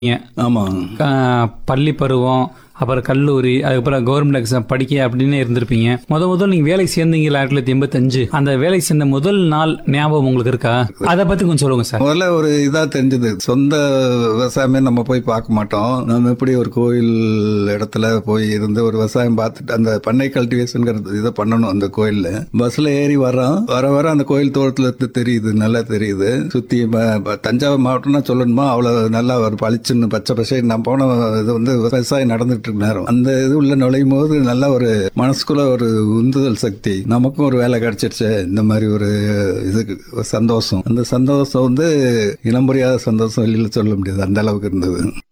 ஆமாம் ஆஹ் பள்ளி பருவம் அப்புறம் கல்லூரி அதுக்கப்புறம் கவர்மெண்ட் எக்ஸாம் படிக்க அப்படின்னு இருந்திருப்பீங்க முத முதல் நீங்க வேலைக்கு சேர்ந்தீங்க ஆயிரத்தி தொள்ளாயிரத்தி எண்பத்தஞ்சு அந்த வேலைக்கு சேர்ந்த முதல் நாள் ஞாபகம் உங்களுக்கு இருக்கா அதை பத்தி கொஞ்சம் சொல்லுங்க சார் முதல்ல ஒரு இதா தெரிஞ்சது சொந்த விவசாயமே நம்ம போய் பார்க்க மாட்டோம் நம்ம எப்படி ஒரு கோயில் இடத்துல போய் இருந்து ஒரு விவசாயம் பார்த்துட்டு அந்த பண்ணை கல்டிவேஷன்ங்கிறது இதை பண்ணணும் அந்த கோயில்ல பஸ்ல ஏறி வரோம் வர வர அந்த கோயில் தோட்டத்துல இருந்து தெரியுது நல்லா தெரியுது சுத்தி ப- ப- தஞ்சாவூர் மாவட்டம்னா சொல்லணுமா அவ்வளவு நல்லா ஒரு பளிச்சுன்னு பச்சை பசை நான் போன இது வந்து விவசாயம் நடந்துட்டு இருக்க நேரம் அந்த இது உள்ள நுழையும் போது நல்ல ஒரு மனசுக்குள்ள ஒரு உந்துதல் சக்தி நமக்கும் ஒரு வேலை கிடைச்சிருச்சு இந்த மாதிரி ஒரு இதுக்கு ஒரு சந்தோஷம் அந்த சந்தோஷம் வந்து இனம் புரியாத சந்தோஷம் வெளியில சொல்ல முடியாது அந்த அளவுக்கு இருந்தது